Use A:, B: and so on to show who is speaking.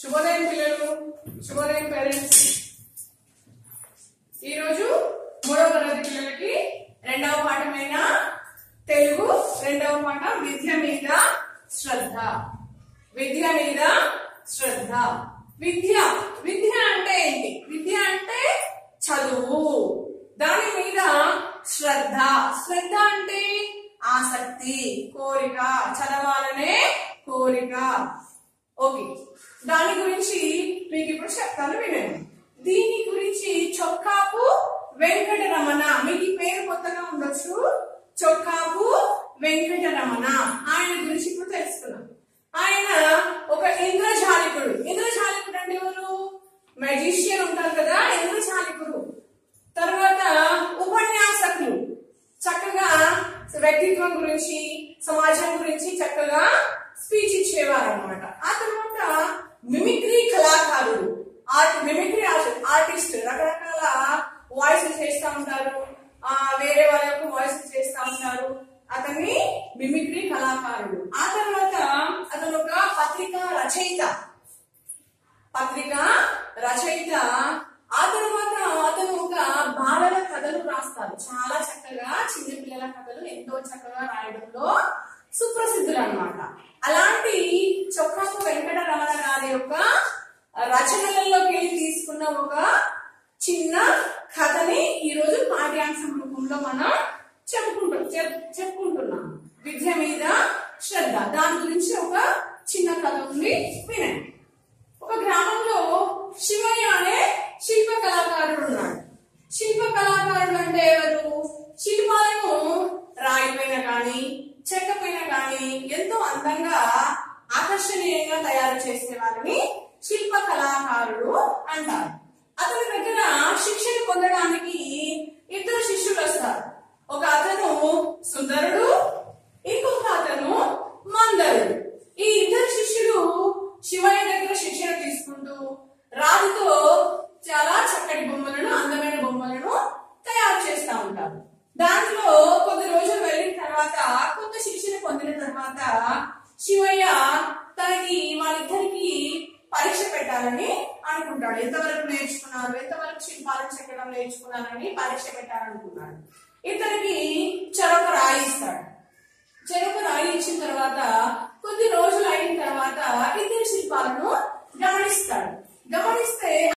A: శుభోదయం పిల్లలు శుభోదయం పేరెంట్స్ ఈరోజు మూడవ తరగతి పిల్లలకి రెండవ పాఠమైన తెలుగు రెండవ పాఠం విద్య మీద శ్రద్ధ విద్య మీద శ్రద్ధ విద్య విద్య అంటే ఏంటి విద్య అంటే చదువు దాని మీద శ్రద్ధ శ్రద్ధ అంటే ఆసక్తి కోరిక చదవాలనే కోరిక ఓకే దాని గురించి మీకు ఇప్పుడు చెప్తాను వినండి దీని గురించి చొక్కాపు వెంకటరమణ మీకు ఈ పేరు కొత్తగా ఉండొచ్చు చొక్కాపు వెంకటరమణ ఆయన గురించి ఇప్పుడు తెలుసుకున్నాం ఆయన ఒక ఇంద్రజాలికుడు ఇంద్రజాలికుడు అంటే ఎవరు మెజిషియన్ ఉంటారు కదా ఇంద్రజాలికుడు తర్వాత ఉపన్యాసకులు చక్కగా వ్యక్తిత్వం గురించి సమాజం గురించి చక్కగా స్పీచ్ ఇచ్చేవారు అనమాట ఆ తర్వాత మిమిక్రీ కళాకారుడు ఆర్ట్ మిమిక్రీ ఆర్టిస్ట్ రకరకాల వాయిస్ చేస్తూ ఉంటారు ఆ వేరే వాళ్ళకు వాయిస్ చేస్తూ ఉంటారు అతన్ని మిమిక్రీ కళాకారుడు ఆ తర్వాత అతను ఒక పత్రిక రచయిత పత్రిక రచయిత ఆ తర్వాత అతను ఒక బాలల కథలు రాస్తారు చాలా చక్కగా చిన్నపిల్లల కథలు ఎంతో చక్కగా రాయడంలో సుప్రసిద్ధులు అన్నమాట అలాంటి చొక్కాకు వెంకటరమణ గారి యొక్క రచనలలోకి వెళ్ళి తీసుకున్న ఒక చిన్న కథని ఈ రోజు పాఠ్యాంశం రూపంలో మనం చెప్పుకుంటాం చెప్- చెప్పుకుంటున్నాం విద్య మీద శ్రద్ధ దాని గురించి ఒక చిన్న కథ ఉంది వినండి ఒక గ్రామంలో శివయ్య అనే శిల్ప కళాకారుడు ఉన్నాడు శిల్ప కళాకారుడు అంటే ఎవరు శిల్పాలను రాయిపైన కానీ చెక్క పైన కానీ ఎంతో అందంగా ఆకర్షణీయంగా తయారు చేసే వారిని శిల్ప కళాకారుడు అంటారు అతని దగ్గర శిక్షణ పొందడానికి ఇద్దరు శిష్యులు వస్తారు ఒక అతను సుందరుడు ఇంకొక అతను మందరుడు ఈ ఇద్దరు శిష్యులు శివయ్య దగ్గర శిక్షణ తీసుకుంటూ రాతితో చాలా చక్కటి బొమ్మలను అందమైన బొమ్మలను తయారు చేస్తా ఉంటారు దాంట్లో కొద్ది రోజులు వెళ్ళిన తర్వాత కొంత శిక్షణ పొందిన తర్వాత శివయ్య తనకి వాళ్ళిద్దరికి పరీక్ష పెట్టాలని అనుకుంటాడు ఎంతవరకు నేర్చుకున్నారు ఎంతవరకు శిల్పాలను చెక్కడం నేర్చుకున్నారని పరీక్ష పెట్టాలనుకున్నాడు ఇతనికి చెరొక రాయి ఇస్తాడు చెరుకు రాయి ఇచ్చిన తర్వాత కొద్ది రోజులు అయిన తర్వాత ఇద్దరు శిల్పాలను గమనిస్తాడు గమనిస్తే